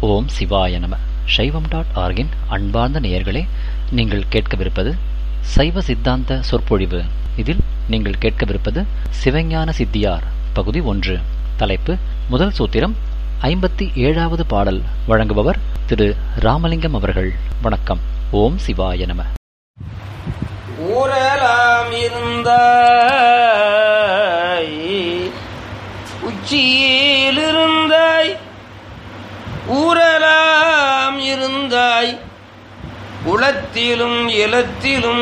ஓம் சிவாய நம சைவம் டாட் ஆர்கின் அன்பார்ந்த நேயர்களே நீங்கள் கேட்கவிருப்பது சைவ சித்தாந்த சொற்பொழிவு இதில் நீங்கள் கேட்கவிருப்பது சிவஞான சித்தியார் பகுதி ஒன்று தலைப்பு முதல் சூத்திரம் ஐம்பத்தி ஏழாவது பாடல் வழங்குபவர் திரு ராமலிங்கம் அவர்கள் வணக்கம் ஓம் சிவாய நம ஊரலாம் இருந்தாய் உச்சியில் இருந்தாய் ஊரலாம் இருந்தாய் உளத்திலும் இலத்திலும்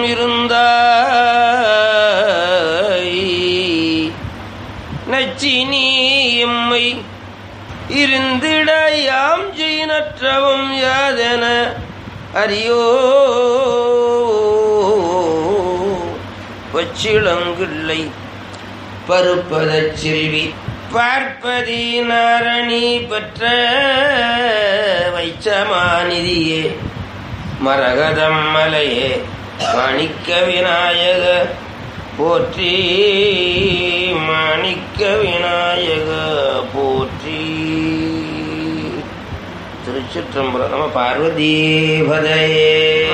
இருந்தாய் நச்சினி எம்மை இருந்திடாயாம் ஜெயினற்றவும் யாதென அறியோ பச்சிளங்கிள்ளை பருப்பதச் செல்வி பார்ப்பதி நாரணி பெற்ற வைச்சமாநிதியே மரகதம் மலையே மாணிக்க விநாயக போற்றி மாணிக்க விநாயக போற்றி திருச்சிற்றம்பலம் நம பார்வதீபதையே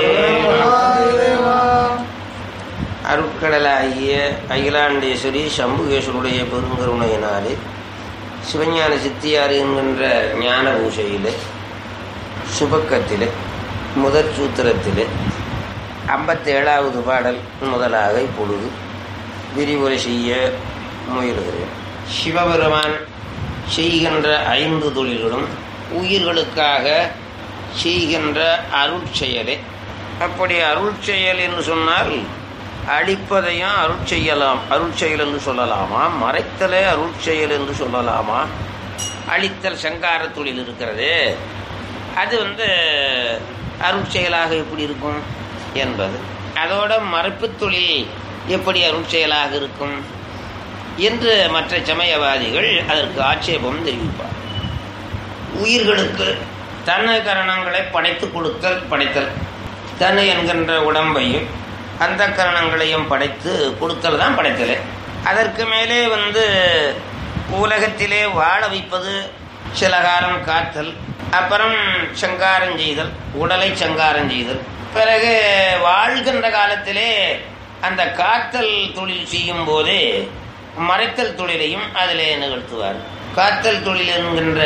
அருட்கடலாகிய அகிலாண்டேஸ்வரி சம்புகேஸ்வருடைய பெருங்கருணையினாலே சிவஞான சித்தியார் என்கின்ற ஞான பூஷையில் சுபக்கத்தில் முதற் சூத்திரத்தில் ஐம்பத்தேழாவது பாடல் முதலாக இப்பொழுது விரிவுரை செய்ய முயலுகிறேன் சிவபெருமான் செய்கின்ற ஐந்து தொழில்களும் உயிர்களுக்காக செய்கின்ற அருட்செயலே அப்படி அருட்செயல் என்று சொன்னால் அழிப்பதையும் அருட்செய்யலாம் அருட்செயல் என்று சொல்லலாமா மறைத்தலே அருட்செயல் என்று சொல்லலாமா அழித்தல் சங்கார தொழில் இருக்கிறது அது வந்து அருட்செயலாக எப்படி இருக்கும் என்பது அதோட மறைப்பு தொழில் எப்படி அருட்செயலாக இருக்கும் என்று மற்ற சமயவாதிகள் அதற்கு ஆட்சேபம் தெரிவிப்பார் உயிர்களுக்கு தன்னை கரணங்களை படைத்து கொடுத்தல் படைத்தல் தன்னை என்கின்ற உடம்பையும் அந்த கரணங்களையும் படைத்து கொடுத்தல் தான் படைத்தல் அதற்கு மேலே வந்து உலகத்திலே வாழ வைப்பது சில காலம் காத்தல் அப்புறம் சங்காரம் செய்தல் உடலை சங்காரம் செய்தல் பிறகு வாழ்கின்ற காலத்திலே அந்த காத்தல் தொழில் செய்யும் போதே மறைத்தல் தொழிலையும் அதிலே நிகழ்த்துவார் காத்தல் தொழில் என்கின்ற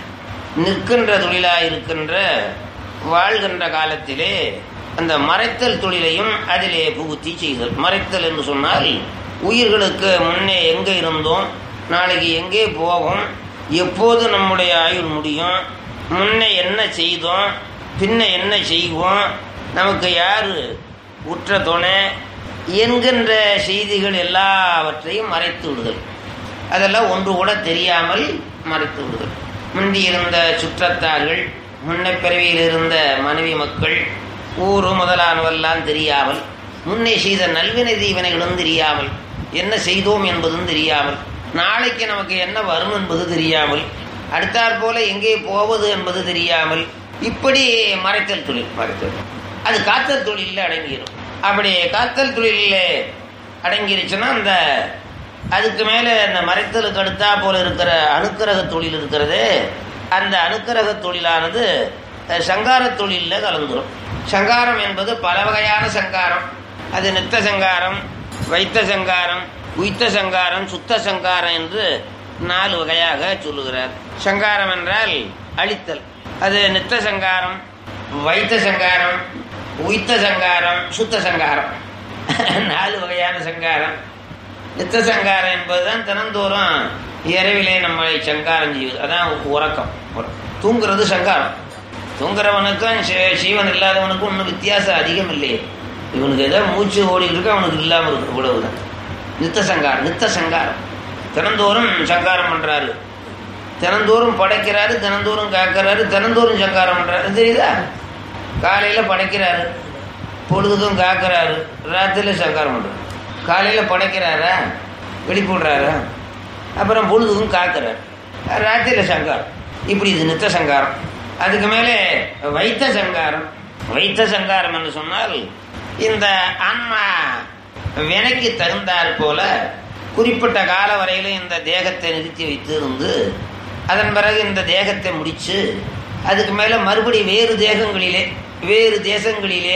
நிற்கின்ற தொழிலாக இருக்கின்ற வாழ்கின்ற காலத்திலே அந்த மறைத்தல் தொழிலையும் அதிலே புகுத்தி செய்தல் மறைத்தல் என்று சொன்னால் உயிர்களுக்கு முன்னே எங்கே இருந்தோம் நாளைக்கு எங்கே போகும் எப்போது நம்முடைய ஆயுள் முடியும் முன்னே என்ன செய்தோம் பின்ன என்ன செய்வோம் நமக்கு யார் உற்ற துணை என்கின்ற செய்திகள் எல்லாவற்றையும் மறைத்து விடுதல் அதெல்லாம் ஒன்று கூட தெரியாமல் மறைத்து விடுதல் முந்தி இருந்த சுற்றத்தார்கள் முன்ன பிறவியில் இருந்த மனைவி மக்கள் ஊரு முதலானவெல்லாம் தெரியாமல் முன்னே செய்த நல்வினை தீவினைகளும் தெரியாமல் என்ன செய்தோம் என்பதும் தெரியாமல் நாளைக்கு நமக்கு என்ன வரும் என்பது தெரியாமல் அடுத்தாற் போல எங்கே போவது என்பது தெரியாமல் இப்படி மறைத்தல் தொழில் மறைத்தல் அது காத்தல் தொழிலில் அடங்கிடும் அப்படி காத்தல் தொழிலில் அடங்கிருச்சுன்னா அந்த அதுக்கு மேலே அந்த மறைத்தலுக்கு அடுத்தா போல இருக்கிற அணுக்கரக தொழில் இருக்கிறது அந்த அணுக்கரக தொழிலானது சங்கார தொழிலில் கலந்துரும் சங்காரம் என்பது பல வகையான சங்காரம் அது நித்த சங்காரம் வைத்த சங்காரம் உய்த்த சங்காரம் சுத்த சங்காரம் என்று நாலு வகையாக சொல்லுகிறார் சங்காரம் என்றால் அழித்தல் அது நித்த சங்காரம் வைத்த சங்காரம் உய்த்த சங்காரம் சுத்த சங்காரம் நாலு வகையான சங்காரம் நித்த சங்காரம் என்பதுதான் தினந்தோறும் இரவிலே நம்மளை சங்காரம் செய்வது அதான் உறக்கம் தூங்குறது சங்காரம் தூங்குறவனுக்கும் சீவன் இல்லாதவனுக்கும் ஒன்றும் வித்தியாசம் அதிகம் இல்லையே இவனுக்கு ஏதோ மூச்சு ஓடிட்டு இருக்கு அவனுக்கு இல்லாமல் இருக்கு இவ்வளவுதான் நித்த சங்காரம் நித்த சங்காரம் தினந்தோறும் சங்காரம் பண்றாரு தினந்தோறும் படைக்கிறாரு தினந்தோறும் காக்கிறாரு தினந்தோறும் சங்காரம் பண்றாரு தெரியுதா காலையில படைக்கிறாரு பொழுதுக்கும் காக்கிறாரு ராத்திரில சங்காரம் பண்றாரு காலையில படைக்கிறாரா வெளிப்படுறாரா அப்புறம் பொழுதுக்கும் காக்கிறாரு ராத்திரில சங்காரம் இப்படி இது நித்த சங்காரம் அதுக்கு மேலே வைத்த சங்காரம் வைத்த சங்காரம் என்று சொன்னால் இந்த ஆன்மா வினைக்கு தகுந்தாற் போல குறிப்பிட்ட கால வரையிலும் இந்த தேகத்தை நிறுத்தி வைத்து இருந்து அதன் பிறகு இந்த தேகத்தை முடிச்சு அதுக்கு மேல மறுபடி வேறு தேகங்களிலே வேறு தேசங்களிலே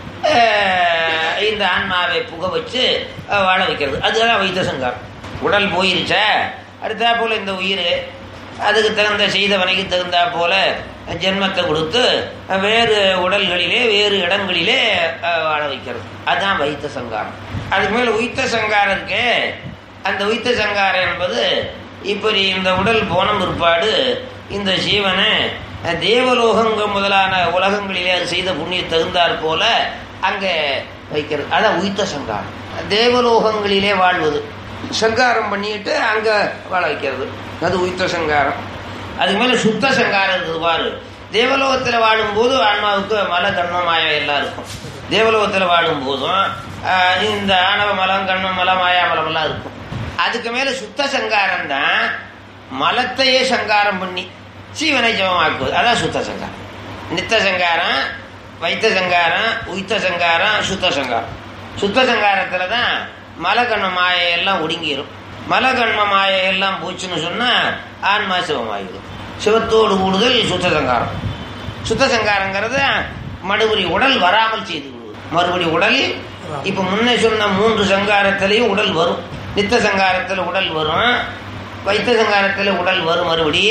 அஹ், இந்த ஆன்மாவை புக வச்சு அஹ், வாழ வைக்கிறது அதுதான் வைத்த சங்காரம் உடல் போயிருச்சா அடுத்தா போல இந்த உயிர் அதுக்கு தகுந்த செய்தவனைக்கு தகுந்தா போல ஜென்மத்தை கொடுத்து அஹ், வேறு உடல்களிலே வேறு இடங்களிலே அஹ், வாழ வைக்கிறது அதுதான் வைத்த சங்காரம் அதுக்கு மேல உயித்த சங்காரம் இருக்கு அந்த உயித்த சங்காரம் என்பது இப்படி இந்த உடல் போன பிற்பாடு இந்த ஜீவனை அஹ், தேவலோகங்க முதலான உலகங்களிலே அது செய்த புண்ணிய தகுந்தாற் போல அங்கே வைக்கிறது அதான் உயித்த சங்காரம் தேவலோகங்களிலே வாழ்வது சங்காரம் பண்ணிட்டு அங்க வாழ வைக்கிறது அது உயித்த சங்காரம் அதுக்கு மேல சுத்த சங்காரம் இருக்குது பாரு தேவலோகத்துல வாழும்போது ஆன்மாவுக்கு மல கண்ம மாயம் எல்லாம் இருக்கும் தேவலோகத்துல வாழும் போதும் ஆஹ், இந்த ஆணவ மலம் கண்ம மலம் மாயா மலம் எல்லாம் இருக்கும் அதுக்கு மேல சுத்த சங்காரம் தான் மலத்தையே சங்காரம் பண்ணி சீவனை ஜபமாக்குவது அதான் சுத்த சங்காரம் நித்த சங்காரம் வைத்த சங்காரம் உயித்த சங்காரம் சுத்த சங்காரம் சுத்த சங்காரத்துல தான் மலகண்ம மாயையெல்லாம் ஒடுங்கிரும் மலகண்ம மாயையெல்லாம் போச்சுன்னு சொன்னா ஆன்மா சிவமாயிடும் சிவத்தோடு கூடுதல் சுத்த சங்காரம் சுத்த சங்காரங்கிறது மறுபடி உடல் வராமல் செய்து விடுவது மறுபடி உடல் இப்ப முன்னே சொன்ன மூன்று சங்காரத்திலையும் உடல் வரும் நித்த சங்காரத்தில் உடல் வரும் வைத்த சங்காரத்தில் உடல் வரும் மறுபடி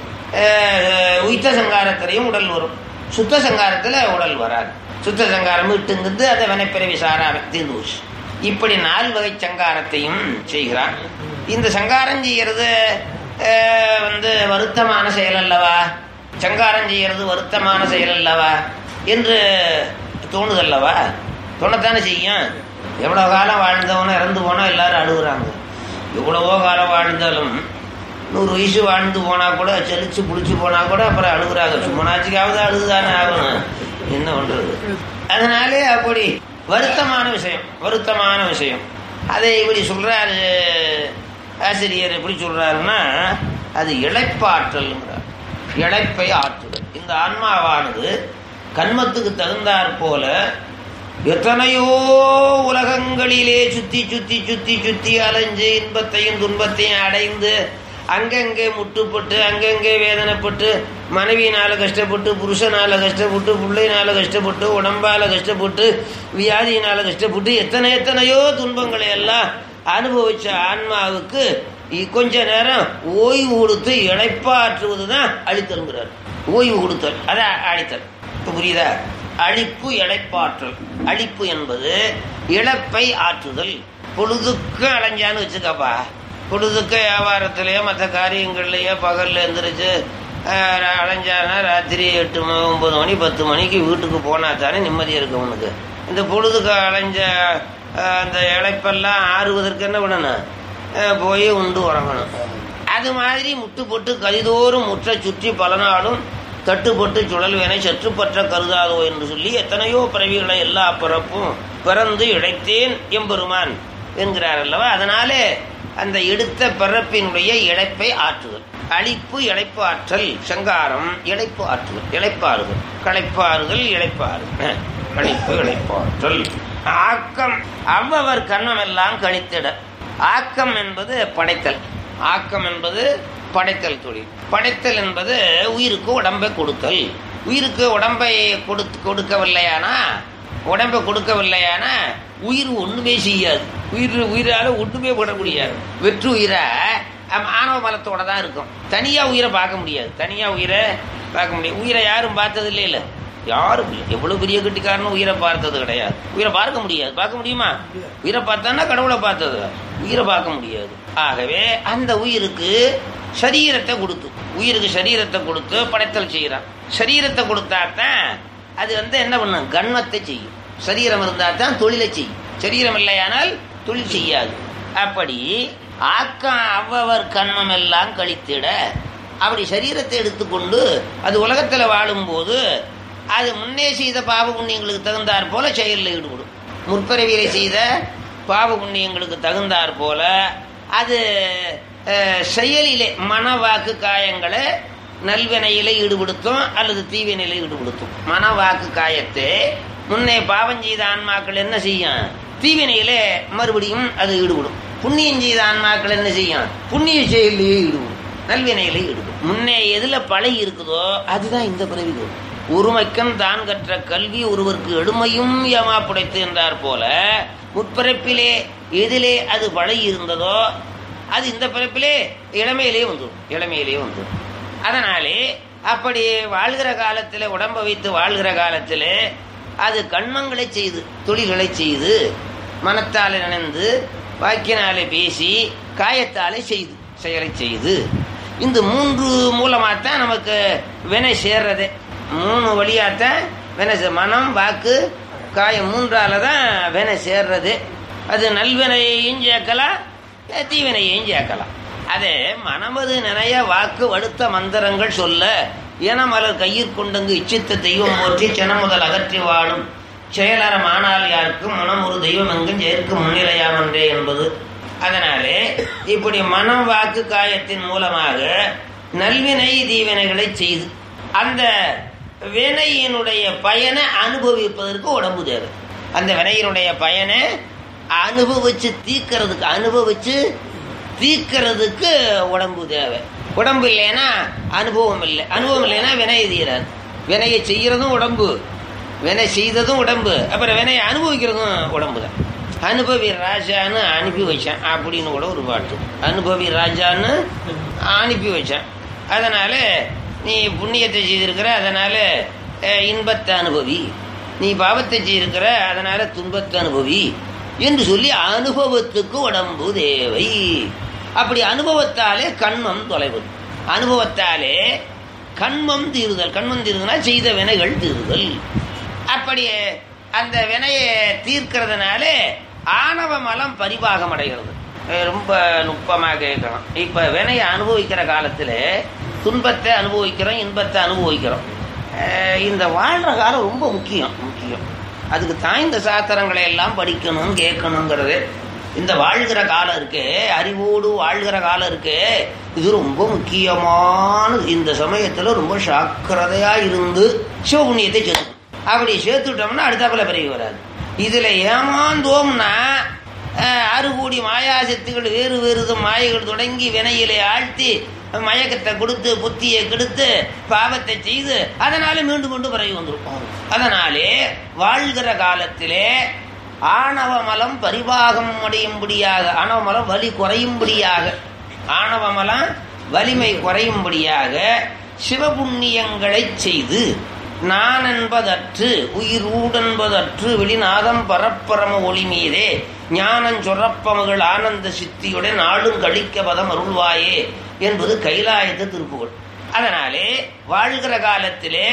அஹ், உயித்த சங்காரத்திலையும் உடல் வரும் சுத்த சங்காரத்தில் உடல் வராது சுத்த சங்காரம் விட்டுங்கிறது அதை வினைப்பிறவி சாராம தீர்ந்து போச்சு இப்படி நால் வகை சங்காரத்தையும் செய்கிறான் இந்த சங்காரம் செய்யறது அஹ், வந்து வருத்தமான செயல் அல்லவா சங்காரம் செய்யறது வருத்தமான செயல் அல்லவா என்று தோணுதல்லவா தோணத்தானே செய்யும் எவ்வளவு காலம் வாழ்ந்தவனும் இறந்து போனா எல்லாரும் அழுகுறாங்க எவ்வளவோ காலம் வாழ்ந்தாலும் நூறு வயசு வாழ்ந்து போனா கூட செலிச்சு புடிச்சு போனா கூட அப்புறம் அழுகுறாங்க சும்மனாச்சுக்காவது அழுகுதானே ஆகணும் என்ன பண்றது அதனாலே அப்படி வருத்தமான விஷயம் வருத்தமான விஷயம் அதை இப்படி சொல்றாரு ஆசிரியர் எப்படி சொல்றாருன்னா அது இழைப்பாற்றல்ங்கிறார் இழைப்பை ஆற்றுதல் இந்த ஆன்மாவானது கண்மத்துக்கு தகுந்தாற் போல எத்தனையோ உலகங்களிலே சுத்தி சுத்தி சுத்தி சுத்தி அலைஞ்சு இன்பத்தையும் துன்பத்தையும் அடைந்து அங்கங்கே முட்டுப்பட்டு அங்கங்கே வேதனைப்பட்டு மனைவியினால கஷ்டப்பட்டு புருஷனால கஷ்டப்பட்டு பிள்ளையினால கஷ்டப்பட்டு உடம்பால கஷ்டப்பட்டு வியாதியினால கஷ்டப்பட்டு எத்தனை எத்தனையோ துன்பங்களை எல்லாம் அனுபவிச்ச ஆன்மாவுக்கு இ- கொஞ்ச நேரம் ஓய்வு கொடுத்து இழைப்பாற்றுவது தான் அழித்தல்ங்கிறார் ஓய்வு கொடுத்தல் அதான் அழித்தல் இப்ப புரியுதா அழிப்பு இழைப்பாற்றல் அழிப்பு என்பது இழப்பை ஆற்றுதல் பொழுதுக்கு அலைஞ்சான்னு வச்சுக்கப்பா பொழுதுக்கு வியாபாரத்திலேயோ மற்ற காரியங்கள்லயோ பகல்ல எந்திரிச்சு ஆஹ், அலைஞ்சானா ராத்திரி எட்டு ம- ஒன்பது மணி பத்து மணிக்கு வீட்டுக்கு போனா தானே நிம்மதியா இருக்கும் உனக்கு இந்த பொழுதுக்கு அலைஞ்ச ஆஹ், அந்த இழைப்பெல்லாம் ஆறுவதற்கு என்ன பண்ணணும் ஆஹ், போய் உண்டு உறங்கணும் அது மாதிரி முட்டு போட்டு கதிதோறும் முற்ற சுற்றி பல நாளும் தட்டுப்பட்டு சுழல்வேனை சற்றுப்பற்ற கருதாதோ என்று சொல்லி எத்தனையோ பிறவிகளை எல்லா பிறப்பும் பிறந்து இழைத்தேன் எம்பெருமான் என்கிறார் அல்லவா அதனாலே அந்த எடுத்த பிறப்பினுடைய இழைப்பை ஆற்றுதல் அழிப்பு இழைப்பு ஆற்றல் சங்காரம் இழைப்பு ஆற்றுதல் இழைப்பாறுதல் களைப்பாறுதல் இழைப்பாறுதல் கழிப்பு இழைப்பாற்றல் ஆக்கம் அவ்வவர் கண்ணமெல்லாம் கழித்திட ஆக்கம் என்பது படைத்தல் ஆக்கம் என்பது படைத்தல் தொழில் படைத்தல் என்பது உயிருக்கு உடம்பை கொடுத்தல் உயிருக்கு உடம்பை கொடுத்து கொடுக்கவில்லையானா உடம்பை கொடுக்கவில்லையானா உயிர் ஒண்ணுமே செய்யாது உயிர் உயிரால ஒண்ணுமே பண்ண முடியாது வெற்று உயிரை அம், ஆணவ மலத்தோட தான் இருக்கும் தனியா உயிரை பார்க்க முடியாது தனியா உயிரை பார்க்க முடியாது உயிரை யாரும் பார்த்தது இல்லை இல்ல யாரும் இல்லை எவ்வளவு பெரிய கட்டிக்காரனும் உயிரை பார்த்தது கிடையாது உயிரை பார்க்க முடியாது பார்க்க முடியுமா உயிரை பார்த்தான்னா கடவுளை பார்த்தது உயிரை பார்க்க முடியாது ஆகவே அந்த உயிருக்கு சரீரத்தை கொடுத்து உயிருக்கு சரீரத்தை கொடுத்து படைத்தல் செய்கிறான் சரீரத்தை கொடுத்தாதான் அது வந்து என்ன பண்ணும் கண்மத்தை செய்யும் சரீரம் இருந்தா தான் தொழிலை செய்யும் சரீரம் இல்லையானால் தொழில் செய்யாது அப்படி ஆக்கம் அவ்வவர் கண்மம் எல்லாம் கழித்திட அப்படி சரீரத்தை எடுத்துக்கொண்டு அது உலகத்தில் வாழும்போது அது முன்னே செய்த பாவ புண்ணியங்களுக்கு தகுந்தாற் போல செயலில் ஈடுபடும் முற்பிறவியிலே செய்த பாவ புண்ணியங்களுக்கு தகுந்தாற் போல அது அஹ், செயலிலே மனவாக்கு காயங்களை நல்வினையில ஈடுபடுத்தும் அல்லது தீவினையில ஈடுபடுத்தும் மனவாக்கு காயத்தை முன்னே பாவம் செய்த ஆன்மாக்கள் என்ன செய்யும் தீவினையிலே மறுபடியும் அது ஈடுபடும் புண்ணியம் செய்த ஆன்மாக்கள் என்ன செய்யும் புண்ணிய செயலிலேயே ஈடுபடும் நல்வினையில ஈடுபடும் முன்னே எதுல பழகி இருக்குதோ அதுதான் இந்த பிறவி வரும் ஒருமைக்கம் தான் கற்ற கல்வி ஒருவருக்கு எடுமையும் ஏமா புடைத்து என்றார் போல முற்பிறப்பிலே எதிலே அது பழகி இருந்ததோ அது இந்த பிறப்பிலே இளமையிலே வந்துடும் இளமையிலே வந்துடும் அதனாலே அப்படி வாழ்கிற காலத்தில் உடம்ப வைத்து வாழ்கிற காலத்தில் அது கண்மங்களை செய்து தொழில்களை செய்து மனத்தாலே நினைந்து வாக்கினாலே பேசி காயத்தாலே செய்து செயலை செய்து இந்த மூன்று மூலமாகத்தான் நமக்கு வினை சேர்றதே மூணு வழியாத்தான் வினை சே- மனம் வாக்கு காயம் மூன்றால தான் வினை சேர்றது அது நல்வினையையும் சேர்க்கலாம் அஹ் தீவினையையும் சேர்க்கலாம் அதே மனமது நிறைய வாக்கு வடுத்த மந்திரங்கள் சொல்ல மலர் கையிற் கொண்டங்கு இச்சித்த தெய்வம் போற்றி சென முதல் அகற்றி வாழும் செயலறம் ஆனால் யாருக்கும் மனம் ஒரு தெய்வம் எங்கும் செயற்கு முன்னிலையாமன்றே என்பது அதனாலே இப்படி மனம் வாக்கு காயத்தின் மூலமாக நல்வினை தீவினைகளை செய்து அந்த வினையினுடைய பயனை அனுபவிப்பதற்கு உடம்பு தேவை அந்த வினையினுடைய பயனை அனுபவிச்சு தீர்க்கறதுக்கு அனுபவிச்சு தீர்க்கறதுக்கு உடம்பு தேவை உடம்பு இல்லைன்னா அனுபவம் இல்லை அனுபவம் இல்லைன்னா வினையை தீராது வினையை செய்யறதும் உடம்பு வினை செய்ததும் உடம்பு அப்புறம் வினையை அனுபவிக்கிறதும் உடம்பு தான் அனுபவி ராஜான்னு அனுப்பி வச்சான் அப்படின்னு கூட ஒரு பாட்டு அனுபவி ராஜான்னு அனுப்பி வச்சான் அதனால நீ புண்ணியத்தை செய்திருக்கிற அதனால அஹ், இன்பத்தை அனுபவி நீ பாவத்தை செய்திருக்கிற அதனால துன்பத்தை அனுபவி என்று சொல்லி அனுபவத்துக்கு உடம்பு தேவை அப்படி அனுபவத்தாலே கண்மம் தொலைவது அனுபவத்தாலே கண்மம் தீருதல் கண்மம் தீருதுன்னா செய்த வினைகள் தீருதல் அப்படி அந்த வினையை தீர்க்கிறதுனாலே ஆணவ மலம் பரிபாகம் அடைகிறது அஹ் ரொம்ப நுட்பமாக கேட்கணும் இப்ப வினையை அனுபவிக்கிற காலத்துல துன்பத்தை அனுபவிக்கிறோம் இன்பத்தை அனுபவிக்கிறோம் அஹ் இந்த வாழ்ற காலம் ரொம்ப முக்கியம் முக்கியம் அதுக்கு தான் இந்த சாத்திரங்களை எல்லாம் படிக்கணும் கேட்கணுங்கிறது இந்த வாழ்கிற காலம் இருக்கு அறிவோடு வாழ்கிற காலம் இருக்கு இது ரொம்ப முக்கியமானது இந்த சமயத்துல ரொம்ப சாக்கிரதையா இருந்து சிவபுண்ணியத்தை சேர்த்து அப்படி சேர்த்துட்டோம்னா அடுத்தாப்புல பிறகு வராது இதுல ஏமாந்தோம்னா அஹ், ஆறு கோடி மாயாசக்திகள் வேறு வேறு மாயைகள் தொடங்கி வினையிலே ஆழ்த்தி மயக்கத்தை கொடுத்து புத்தியை கெடுத்து பாவத்தை செய்து அதனால மீண்டும் கொண்டு பிறகு வந்திருப்போம் அதனாலே வாழ்கிற காலத்திலே ஆணவ மலம் பரிபாகம் அடையும்படியாக ஆணவ மலம் வலி குறையும்படியாக ஆணவ மலம் வலிமை குறையும்படியாக சிவபுண்ணியங்களை செய்து நான் என்பதற்று உயிர் ஊடென்பதற்று வெளிநாதம் பரப்பரம ஒளி மீதே ஞானம் சொரப்பமகள் ஆனந்த சித்தியுடன் நாளும் கழிக்க பதம் அருள்வாயே என்பது கைலாயத்து திருப்புகள் அதனாலே வாழ்கிற காலத்திலே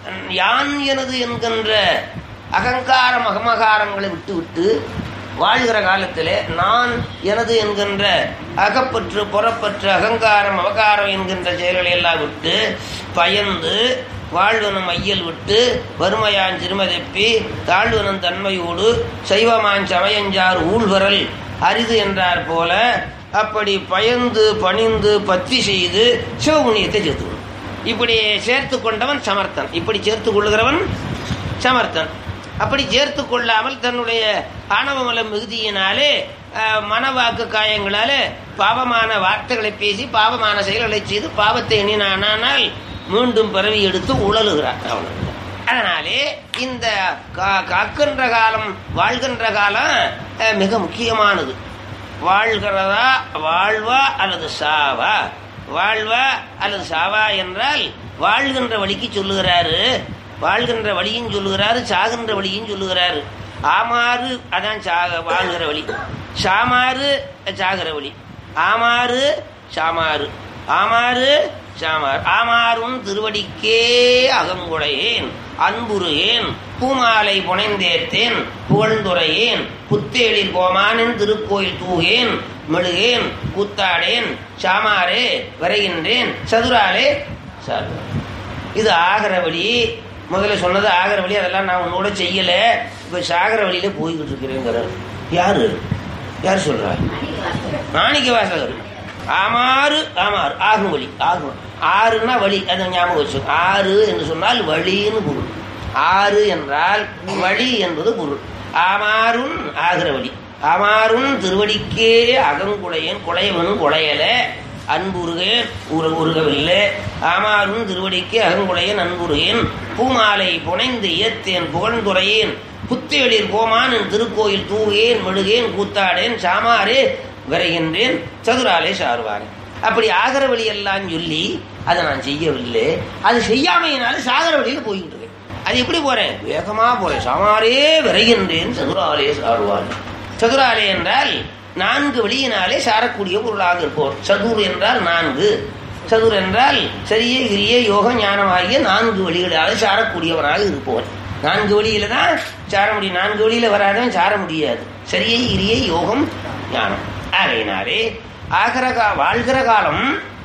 யான் எனது என்கின்ற அகங்காரம் அகமகாரங்களை விட்டு விட்டு வாழ்கிற காலத்திலே நான் எனது என்கின்ற அகப்பற்று புறப்பற்று அகங்காரம் அவகாரம் என்கின்ற செயல்களை எல்லாம் விட்டு பயந்து வாழ்வனும் மையல் விட்டு வறுமையான் சிறுமதப்பி தாழ்வனும் தன்மையோடு சைவமான் சமயஞ்சார் ஊழ்வரல் அரிது என்றார் போல அப்படி பயந்து பணிந்து பத்தி செய்து சிவபுண்ணியத்தை சேர்த்துக்கணும் இப்படி சேர்த்து கொண்டவன் சமர்த்தன் இப்படி சேர்த்து கொள்ளுகிறவன் சமர்த்தன் அப்படி சேர்த்து கொள்ளாமல் தன்னுடைய ஆணவமல மிகுதியினாலே அஹ், மனவாக்கு காயங்களாலே பாவமான வார்த்தைகளை பேசி பாவமான செயல்களை செய்து பாவத்தை எண்ணினானால் மீண்டும் பிறவி எடுத்து உழலுகிறான் அவனுக்கு அதனாலே இந்த கா- காக்கின்ற காலம் வாழ்கின்ற காலம் அஹ், மிக முக்கியமானது வாழ்கிறதா வாழ்வா அல்லது சாவா வாழ்வா அல்லது சாவா என்றால் வாழ்கின்ற வழிக்கு சொல்லுகிறாரு வாழ்கின்ற வழியும் சொல்லுகிறாரு சாகின்ற வழியும் சொல்லுகிறாரு ஆமாறு அதான் சாக வாழ்கிற வழி சாமாறு சாகிற வழி ஆமாறு சாமாறு ஆமாறு சாமார் ஆமாறும் திருவடிக்கே அகங்குடையேன் அன்புருகேன் பூமாலை புனைந்தேத்தேன் புகழ்ந்துரையேன் புத்தேளில் கோமானின் திருக்கோயில் தூகேன் மெழுகேன் கூத்தாடேன் சாமாரே வரைகின்றேன் சதுராலே சார்பார் இது ஆகிற வழி முதல்ல சொன்னது ஆகிற வழி அதெல்லாம் நான் உன்னோட செய்யல இப்ப சாகர வழியில போய்கிட்டு இருக்கிறேங்கிறார் யாரு யார் சொல்றா மாணிக்க வாசகர் ஆமாறு ஆமாறு ஆகும் வழி ஆகும் ஆறுன்னா வழி அதை ஞாபகம் வச்சு ஆறு என்று சொன்னால் வழின்னு பொருள் ஆறு என்றால் வழி என்பது பொருள் ஆமாறும் ஆகிற வழி ஆமாறும் திருவடிக்கே அகங்குடையன் குடையவனும் குடையல அன்புருகேன் உரு உருகவில்லை ஆமாறும் திருவடிக்கு அகங்குடையன் அன்புருகேன் பூமாலை புனைந்து இயத்தேன் புகழ்ந்துரையேன் புத்தேளிர் கோமான் திருக்கோயில் தூகேன் மெழுகேன் கூத்தாடேன் சாமாரே விரைகின்றேன் சதுராலே சாருவாரே அப்படி ஆகிற வழியெல்லாம் சொல்லி அதை நான் செய்யவில்லை அது செய்யாமையினால சாகர வழியில் போய்கிட்டு இருக்கேன் அது எப்படி போறேன் வேகமா போறேன் சாமாரே விரைகின்றேன் சதுராலே சாருவாரே சதுராலே என்றால் நான்கு வழியினாலே சாரக்கூடிய பொருளாக இருப்போம் சதுர் என்றால் நான்கு சதுர் என்றால் சரிய கிரிய யோக ஞானம் ஆகிய நான்கு வழிகளால் சாரக்கூடியவனாக இருப்பவன் நான்கு வழியில தான் சார முடியும் நான்கு வழியில வராதவன் சார முடியாது சரியை கிரிய யோகம் ஞானம் ஆகையினாலே ஆகிற கா வாழ்கிற காலம்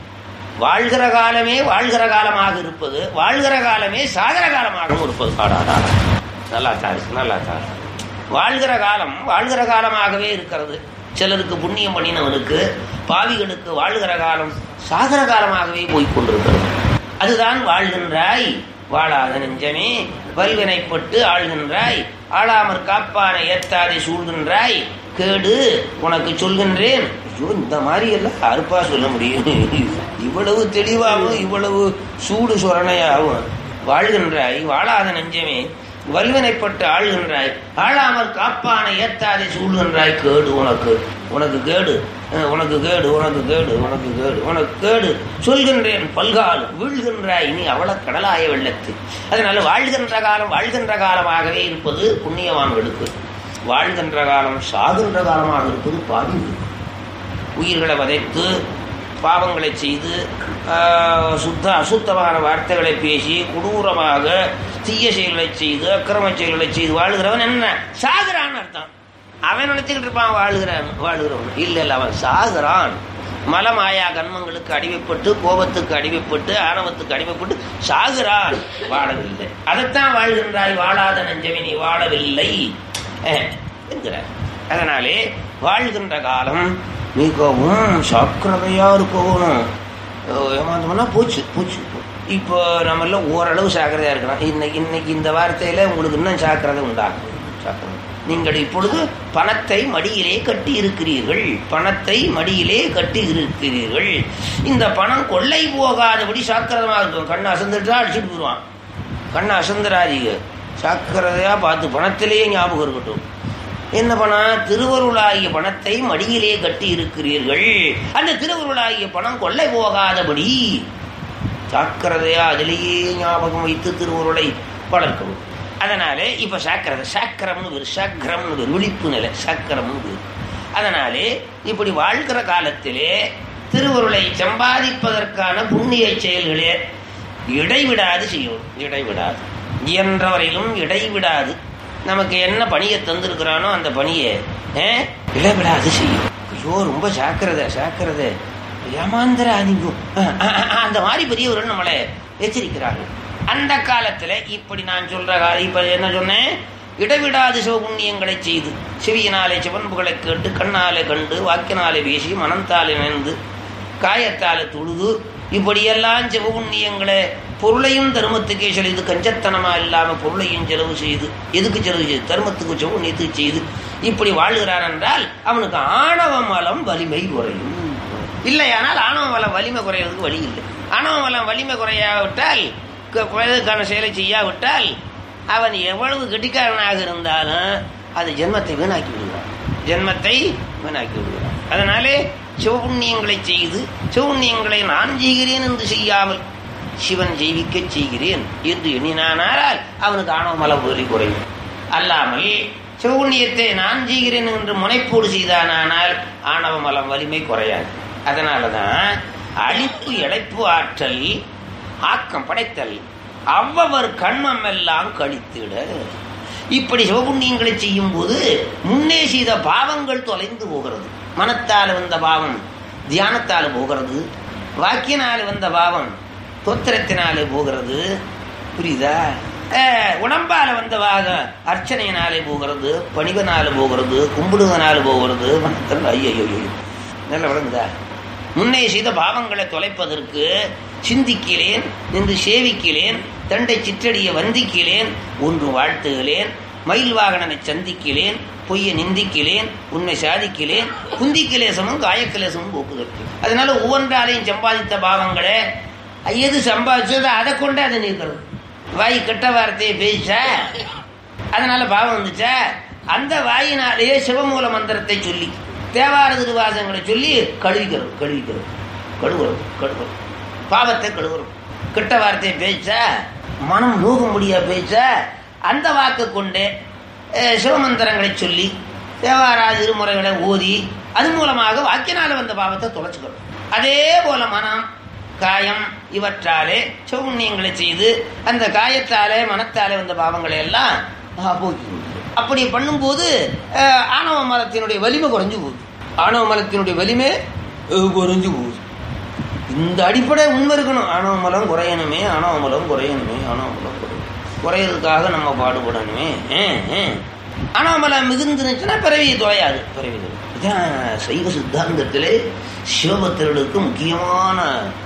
வாழ்கிற காலமே வாழ்கிற காலமாக இருப்பது வாழ்கிற காலமே சாகர காலமாகவும் இருப்பது ஆடாடா நல்லா தான் நல்லா தான் வாழ்கிற காலம் வாழ்கிற காலமாகவே இருக்கிறது சிலருக்கு புண்ணியம் பண்ணினவனுக்கு பாவிகளுக்கு வாழ்கிற காலம் சாகர காலமாகவே போய்கொண்டிருக்கிறது அதுதான் வாழ்கின்றாய் வாழாத நெஞ்சமே வல்வினைப்பட்டு ஆள்கின்றாய் ஆளாமற் காப்பானை ஏத்தாதை சூழ்கின்றாய் கேடு உனக்கு சொல்கின்றேன் ஐயோ இந்த மாதிரி எல்லாம் அறுப்பா சொல்ல முடியும் இவ்வளவு தெளிவாகவும் இவ்வளவு சூடு சொரணையாகும் வாழ்கின்றாய் வாழாத நெஞ்சமே வல்வினைப்பட்டு ஆள்கின்றாய் ஆளாமற் காப்பானை ஏத்தாதை சூழ்கின்றாய் கேடு உனக்கு உனக்கு கேடு அஹ், உனக்கு கேடு உனக்கு கேடு உனக்கு கேடு உனக்கு கேடு சொல்கின்றேன் பல்கால் வீழ்கின்றாய் நீ அவள கடலாய வெள்ளத்து அதனால வாழ்கின்ற காலம் வாழ்கின்ற காலமாகவே இருப்பது புண்ணியவான்களுக்கு வாழ்கின்ற காலம் சாகின்ற காலமாக இருப்பது பாவி உயிர்களை வதைத்து பாவங்களை செய்து ஆஹ், சுத்த அசுத்தமான வார்த்தைகளை பேசி கொடூரமாக தீய செயல்களை செய்து அக்கிரம செயல்களை செய்து வாழ்கிறவன் என்ன சாகுறான்னு அர்த்தம் அவன் நினைச்சுக்கிட்டு இருப்பான் வாழ்கிறான் வாழ்கிறவன் இல்ல இல்ல அவன் சாகுறான் மலமாயா கண்மங்களுக்கு அடிமைப்பட்டு கோபத்துக்கு அடிமைப்பட்டு ஆணவத்துக்கு அடிமைப்பட்டு சாகுறான் வாழவில்லை அதைத்தான் வாழ்கின்றாய் வாழாத நெஞ்சமே நீ வாழவில்லை அஹ், என்கிறார் அதனாலே வாழ்கின்ற காலம் மிகவும் சாக்கிரதையா இருக்கணும் அஹ் ஏமாந்தோம்னா போச்சு போச்சு இப்போ நம்மள ஓரளவு சாக்கிரதையா இருக்கலாம் இன்னைக்கு இன்னைக்கு இந்த வார்த்தையில உங்களுக்கு இன்னும் சாக்கிரதை உண்டாகும் சாக்கிரதை நீங்கள் இப்பொழுது பணத்தை மடியிலே கட்டி இருக்கிறீர்கள் பணத்தை மடியிலே கட்டி இருக்கிறீர்கள் இந்த பணம் கொள்ளை போகாதபடி சாக்கிரதமாக இருக்கும் கண்ணை அசந்துட்டா அடிச்சுட்டு போயிடுவான் கண்ணை அசந்துராதீங்க சாக்கிரதையா பார்த்து பணத்திலேயே ஞாபகம் இருக்கட்டும் என்ன பணம் திருவருளாகிய பணத்தை மடியிலே கட்டி இருக்கிறீர்கள் அந்த திருவருளாகிய பணம் கொள்ளை போகாதபடி சாக்கிரதையா அதிலேயே ஞாபகம் வைத்து திருவருளை வளர்க்கவும் அதனாலே இப்ப சாக்கிரதை சாக்கரம்னு பேரு சாக்கரம்னு பேரு விழிப்பு நிலை சாக்கரம்னு பேரு அதனாலே இப்படி வாழ்கிற காலத்திலே திருவருளை சம்பாதிப்பதற்கான புண்ணிய செயல்களே இடைவிடாது செய்யும் இடைவிடாது இயன்றவரையிலும் இடைவிடாது நமக்கு என்ன பணியை தந்திருக்கிறானோ அந்த பணியை அஹ், இடைவிடாது செய்யும் ஐயோ ரொம்ப சாக்கிரதை சாக்கிரதை ஏமாந்திராதீங்க அஹ், அஹ், அஹ், அந்த மாதிரி பெரியவர்கள் நம்மளை எச்சரிக்கிறார்கள் அந்த காலத்துல இப்படி நான் சொல்ற கா- இப்ப என்ன சொன்னேன் இடைவிடாது சிவபுண்ணியங்களை செய்து செவியினாலே சிவன்புகளை கேட்டு கண்ணாலே கண்டு வாக்கினாலே பேசி மனந்தாலே நினைந்து காயத்தாலே தொழுது இப்படியெல்லாம் சிவபுண்ணியங்களை பொருளையும் தர்மத்துக்கே செலவு கஞ்சத்தனமா இல்லாம பொருளையும் செலவு செய்து எதுக்கு செலவு செய்து தர்மத்துக்கு சிவபுண்ணியத்துக்கு செய்து இப்படி வாழ்கிறான் என்றால் அவனுக்கு ஆணவ மலம் வலிமை குறையும் இல்லையானால் ஆணவ மலம் வலிமை குறையிறதுக்கு வழி இல்லை ஆணவ மலம் வலிமை குறையாவிட்டால் க- வயதுக்கான செயலை செய்யாவிட்டால் அவன் எவ்வளவு கெட்டிக்காரனாக இருந்தாலும் அது ஜென்மத்தை வீணாக்கி விடுகிறான் ஜென்மத்தை வீணாக்கி விடுகிறான் அதனாலே சிவபுண்ணியங்களை செய்து சிவபுண்ணியங்களை நான் செய்கிறேன் என்று செய்யாமல் சிவன் ஜெயிக்க செய்கிறேன் என்று எண்ணினானால் அவனுக்கு ஆணவ மலம் வலி குறையும் அல்லாமல் சிவபுண்ணியத்தை நான் செய்கிறேன் என்று முனைப்போடு செய்தானால் ஆணவ மலம் வலிமை குறையாது அதனாலதான் அழிப்பு இழைப்பு ஆற்றல் ஆக்கம் படைத்தல் அவ்வவர் கண்மம் எல்லாம் கழித்திட இப்படி சிவபுண்ணியங்களை செய்யும் போது முன்னே செய்த பாவங்கள் தொலைந்து போகிறது மனத்தால் வந்த பாவம் தியானத்தால் போகிறது வாக்கியனால் வந்த பாவம் தோத்திரத்தினாலே போகிறது புரியுதா அஹ், உடம்பால வந்த பாகம் அர்ச்சனையினாலே போகிறது பணிவனால போகிறது கும்பிடுவதனால போகிறது மனத்தில் ஐயோ நல்ல விளங்குதா முன்னே செய்த பாவங்களை தொலைப்பதற்கு சிந்திக்கிறேன் நின்று சேவிக்கிறேன் தண்டை சிற்றடிய வந்திக்கிறேன் ஒன்று வாழ்த்துகிறேன் மயில் வாகனனை சந்திக்கிலேன் பொய்ய நிந்திக்கிலேன் உண்மை சாதிக்கிலேன் குந்திக்கிலேசமும் காயக்கிலேசமும் போக்குதல் அதனால ஒவ்வொன்றாலையும் சம்பாதித்த பாவங்களே எது சம்பாதிச்சதோ அதை கொண்டு அதை நீக்கிறது வாய் கெட்ட வார்த்தையை பேசா அதனால பாவம் வந்துச்சா அந்த வாயினாலேயே சிவமூல மந்திரத்தை சொல்லி தேவார திருவாசங்களை சொல்லி கழுவிக்கிறது கழுவிக்கிறது கழுவுறது கழுவுறது பாவத்தை கழுவுறது கெட்ட வார்த்தையை பேச்சா மனம் நோக முடியா பேச்சா அந்த வாக்கு கொண்டு அஹ், சிவமந்திரங்களை சொல்லி தேவாரா திருமுறைகளை ஓதி அது மூலமாக வாக்கினால வந்த பாவத்தை தொலைச்சுக்கணும் அதே போல மனம் காயம் இவற்றாலே சௌண்யங்களை செய்து அந்த காயத்தாலே மனத்தாலே வந்த பாவங்களை எல்லாம் ஆஹ், போக்கி விடுது. அப்படி பண்ணும்போது அஹ், ஆணவ மலத்தினுடைய வலிமை குறைஞ்சு போகுது ஆணவ மலத்தினுடைய வலிமை அஹ், குறைஞ்சு போகுது இந்த அடிப்படை உண்மை இருக்கணும் ஆணவ மலம் குறையணுமே ஆணவ மலம் குறையணுமே ஆணவ மலம் குறையணும் குறையறதுக்காக நம்ம பாடுபடணுமே அஹ், அஹ். ஆணவ மலம் மிகுந்துருச்சுன்னா பிறவி தொலையாது பிறவி தொலை இதான் சைவ சித்தாந்தத்திலே சிவபக்தர்களுக்கு முக்கியமான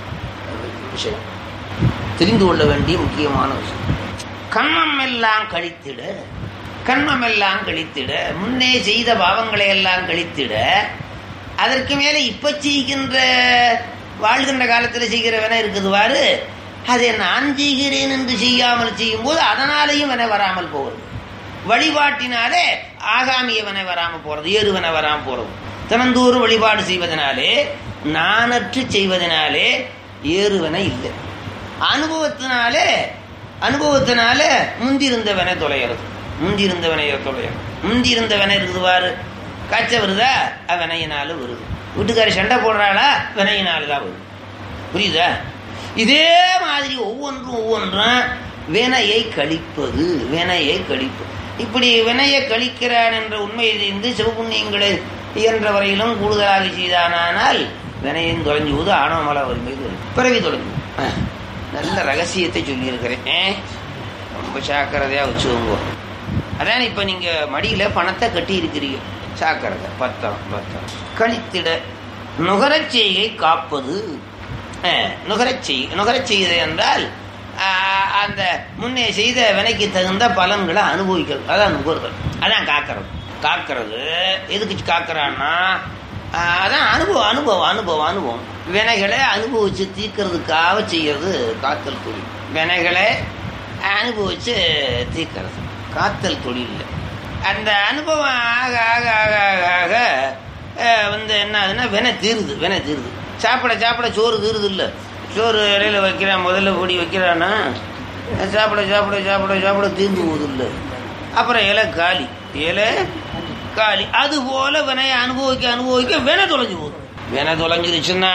விஷயம் தெரிந்து கொள்ள வேண்டிய முக்கியமான விஷயம் கண்மம் எல்லாம் கழித்திட கண்மம் எல்லாம் கழித்திட முன்னே செய்த பாவங்களை எல்லாம் கழித்திட அதற்கு மேலே இப்ப செய்கின்ற வாழ்கின்ற காலத்துல செய்கிற வினை இருக்குதுவாரு அதை நான் செய்கிறேன் என்று செய்யாமல் செய்யும் போது அதனாலேயும் வினை வராமல் போகிறது வழிபாட்டினாலே ஆகாமிய வினை வராம போறது ஏறு வினை வராம போறது தினந்தோறும் வழிபாடு செய்வதனாலே நானற்று செய்வதனாலே ஏறுவனை இல்லை அனுபவத்தினாலே அனுபவத்தினாலே முந்திருந்தவனை தொலைகிறது முந்திருந்தவனை தொலைகிறது முந்திருந்தவனை இருக்குது பாரு காய்ச்ச வருதா வினையினால வருது வீட்டுக்காரி சண்டை போடுறாளா வினையினால தான் வருது புரியுதா இதே மாதிரி ஒவ்வொன்றும் ஒவ்வொன்றும் வினையை கழிப்பது வினையை கழிப்பது இப்படி வினையை கழிக்கிறான் என்ற உண்மையை தெரிந்து சிவபுண்ணியங்களை இயன்ற வரையிலும் கூடுதலாக செய்தானால் வினையும் தொலைஞ்சு போது ஆணவ மலை வறுமை பிறவி தொலைஞ்சு அஹ், நல்ல ரகசியத்தை சொல்லியிருக்கிறேன் அஹ், ரொம்ப சாக்கிரதையா வச்சுக்கோங்க அதான் இப்ப நீங்க மடியில பணத்தை கட்டி இருக்கிறீங்க சாக்கிரதை பத்திரம் பத்திரம் கழித்திட நுகரச் செய்கை காப்பது அஹ், நுகரச் செய் நுகரச் செய்வது என்றால் ஆஹ், அந்த முன்னே செய்த வினைக்கு தகுந்த பலன்களை அனுபவிக்கிறது அதான் நுகர்தல் அதான் காக்கிறது காக்கிறது எதுக்கு காக்கிறான்னா ஆஹ், அதான் அனுபவம் அனுபவம் அனுபவம் அனுபவம் வினைகளை அனுபவிச்சு தீர்க்கறதுக்காக செய்யறது காத்தல் தொழில் வினைகளை அனுபவிச்சு தீர்க்கறது காத்தல் தொழில் அந்த அனுபவம் ஆக ஆக ஆக ஆக ஆக அஹ், வந்து என்ன ஆகுதுன்னா வினை தீருது வினை தீருது சாப்பிட சாப்பிட சோறு தீருது இல்லை சோறு இலையில வைக்கிறான் முதல்ல பொடி வைக்கிறான்னா சாப்பிட சாப்பிட சாப்பிட சாப்பிட தீர்ந்து போகுது இல்லை அப்புறம் இலை காலி இலை காலி அது போல வினையை அனுபவிக்க அனுபவிக்க வினை தொலைஞ்சு போகுது வினை தொலைஞ்சிருச்சுன்னா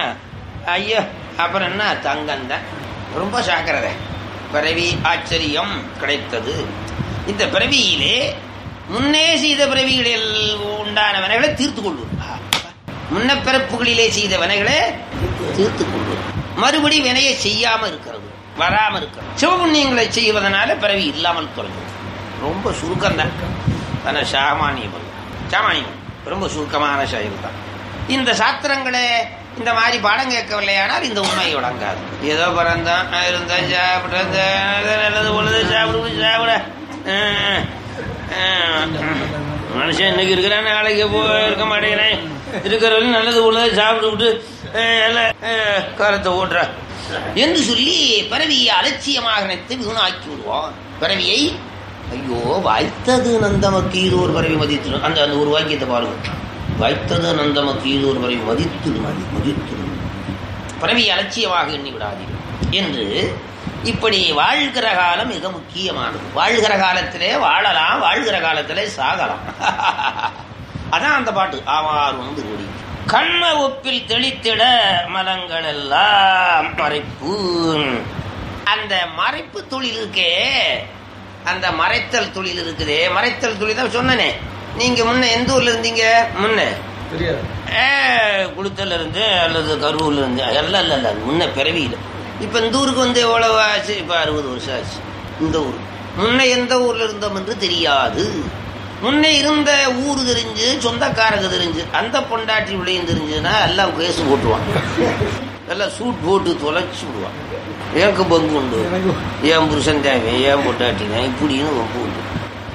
ஐயோ அப்புறம் என்ன தங்கந்தான் ரொம்ப சாக்கிறத பிறவி ஆச்சரியம் கிடைத்தது இந்த பிறவியிலே முன்னே செய்த பிறவிகளில் உண்டான வினைகளை தீர்த்து கொள்வது முன்ன பிறப்புகளிலே செய்த வினைகளை தீர்த்து கொள்வது மறுபடி வினையை செய்யாம இருக்கிறது வராம இருக்கிறது சிவபுண்ணியங்களை செய்வதனால பிறவி இல்லாமல் தொலைஞ்சது ரொம்ப சுருக்கம் தான் ஆனா சாமானியம் அல்ல. சாமானியம் ரொம்ப சுருக்கமான செயல் தான் இந்த சாத்திரங்களை இந்த மாதிரி பாடம் கேட்கவில்லையானால் இந்த உண்மை விளங்காது ஏதோ பிறந்தான் இருந்தேன் சாப்பிட்டேன் நல்லது பொழுது சாப்பிடு சாப்பிட அஹ், அஹ், மனுஷன் இன்னைக்கு இருக்கிறேன் நாளைக்கு போ இருக்க மாட்டேங்கிறேன் இருக்கிறவரையும் நல்லது பொழுது சாப்பிட்டு விட்டு அஹ், எல்லாம், அஹ், காலத்தை ஓட்டுற என்று சொல்லி பிறவியை அலட்சியமாக நினைத்து வீணாக்கி விடுவான் பிறவியை ஐயோ வாய்த்தது நந்தமக்கு இது ஒரு பறவை மதித்து அந்த அந்த ஒரு வாக்கியத்தை பாருங்க வாய்த்தது நந்தமக்கு இது ஒரு பறவை மதித்து மதி மதித்து பறவை அலட்சியமாக எண்ணி விடாதீர்கள் என்று இப்படி வாழ்கிற காலம் மிக முக்கியமானது வாழ்கிற காலத்திலே வாழலாம் வாழ்கிற காலத்திலே சாகலாம் அதான் அந்த பாட்டு ஆவாரும் திருவடி கண்ம ஒப்பில் தெளித்திட மலங்கள் எல்லாம் மறைப்பு அந்த மறைப்பு தொழில் இருக்கே அந்த மறைத்தல் தொழில் இருக்குதே மறைத்தல் தொழில் தான் சொன்னனே நீங்க முன்ன எந்த ஊர்ல இருந்தீங்க முன்ன தெரியாது ஏ, குளுத்தல்ல இருந்து அல்லது கரூர்ல இருந்து எல்லாம் இல்ல இல்ல முன்ன பிறவியில இப்ப இந்த ஊருக்கு வந்து எவ்வளவு ஆச்சு இப்ப அறுபது வருஷம் ஆச்சு இந்த ஊர் முன்ன எந்த ஊர்ல இருந்தோம் என்று தெரியாது முன்ன இருந்த ஊர் தெரிஞ்சு சொந்தக்காரங்க தெரிஞ்சு அந்த பொண்டாட்டி விளையும் தெரிஞ்சுன்னா எல்லாம் கேஸ் போட்டுருவான் எல்லாம் சூட் போட்டு தொலைச்சு விடுவான் எனக்கு பங்கு உண்டு எனக்கு ஏன் புருஷன் தேவை ஏன் பொண்டாட்டி தான் இப்படின்னு ரொம்ப உண்டு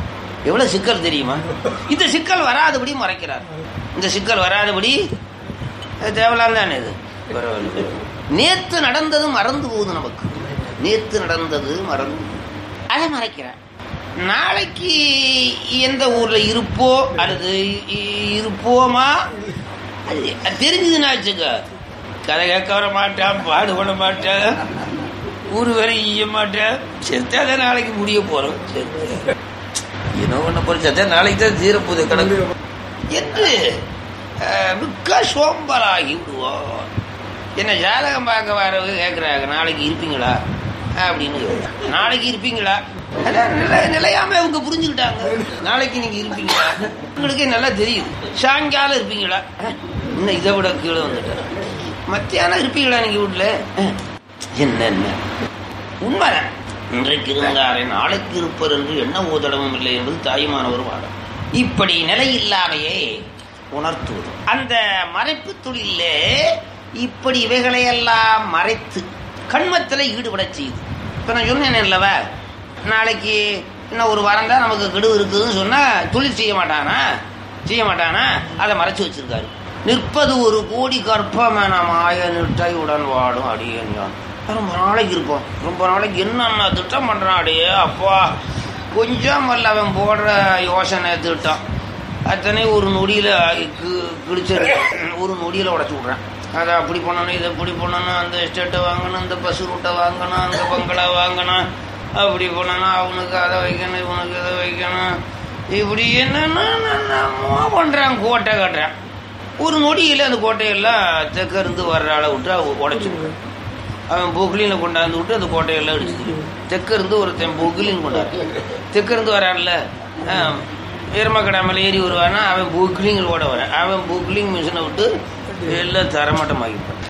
எவ்வளவு சிக்கல் தெரியுமா இந்த சிக்கல் வராதபடி மறைக்கிறார் இந்த சிக்கல் வராதபடி அது தேவலாம் தானே இது பரவாயில்ல. நேத்து நடந்தது மறந்து போகுது நமக்கு நேத்து நடந்தது மறந்து போகுது. அதை மறைக்கிறார் நாளைக்கு எந்த ஊர்ல இருப்போ அல்லது இ- இருப்போமா அது அது தெரிஞ்சதுன்னா வச்சுக்க கதை கேட்க வர மாட்டான் பாடு பண்ண மாட்டான் ஊர் வரை ஈய மாட்டேன் செத்தாதான் நாளைக்கு முடிய போறோம் செத்து. என்ன பண்ண போற செத்தா நாளைக்கு தான் தீரப்போகுது கணக்கு என்று அஹ், மிக்க சோம்பலாகி விடுவார் என்ன ஜாதகம் பார்க்க வரவங்க கேட்குறாங்க நாளைக்கு இருப்பீங்களா அப்படின்னு கேக்குறாங்க. நாளைக்கு இருப்பீங்களா அதான் நிலை- நிலையாம அவங்க புரிஞ்சுக்கிட்டாங்க நாளைக்கு நீங்க இருப்பீங்களா உங்களுக்கே நல்லா தெரியுது சாயங்காலம் இருப்பீங்களா அஹ், இன்னும் இதை விட கீழே வந்துட்டேன் மத்தியானம் இருப்பீங்களா நீங்க வீட்டுல அஹ், என்ன என்ன உண்மைதான் இன்றைக்கு இருந்தாரே நாளைக்கு இருப்பர் என்று என்ன ஓதடமும் இல்லை என்பது தாயுமானவர் வாதம் இப்படி நிலையில்லாமையே உணர்த்துவது அந்த மறைப்பு தொழிலே இப்படி இவைகளையெல்லாம் மறைத்து கண்மத்தில் ஈடுபட செய்யுது இப்ப நான் சொன்னேன் இல்லவா நாளைக்கு இன்னும் ஒரு வாரம் தான் நமக்கு கெடு இருக்குதுன்னு சொன்னா தொழில் செய்ய மாட்டானா செய்ய மாட்டானா அதை மறைச்சு வச்சிருக்காரு நிற்பது ஒரு கோடி கற்பமென மாய நிட்டை உடன் வாடும் அடியேன் யான். ரொம்ப நாளைக்கு இருப்போம் ரொம்ப நாளைக்கு என்னென்ன திட்டம் பண்றான் அடியே அப்பா கொஞ்சம் அல்ல அவன் போடுற யோசனை திட்டம் அத்தனை ஒரு நொடியில கி- கிழிச்சிரு ஒரு நொடியில உடச்சு விட்றேன் அதை அப்படி பண்ணணும் இதை இப்படி பண்ணணும் அந்த எஸ்டேட்டை வாங்கணும் இந்த பஸ் ரூட்டை வாங்கணும் அந்த பங்களா வாங்கணும் அப்படி பண்ணணும் அவனுக்கு அதை வைக்கணும் இவனுக்கு இதை வைக்கணும் இப்படி என்னென்னமோ பண்றான் கோட்டை கட்டுறான் ஒரு நொடியில் அந்த கோட்டையெல்லாம் தெற்க இருந்து வர்ற ஆளை விட்டு உடச்சு அவன் பொக்லினில் கொண்டாந்து விட்டு அந்த கோட்டையெல்லாம் அடிச்சு தெற்க இருந்து ஒருத்தன் பொக்லின் கொண்டாரு தெற்க இருந்து வரான்ல எருமக்கடை மேலே ஏறி வருவானா அவன் பொக்லிங்கில் ஓட வரான் அவன் பொக்லிங் மிஷினை விட்டு எல்லாம் தரமட்டமாக்கிப்பான்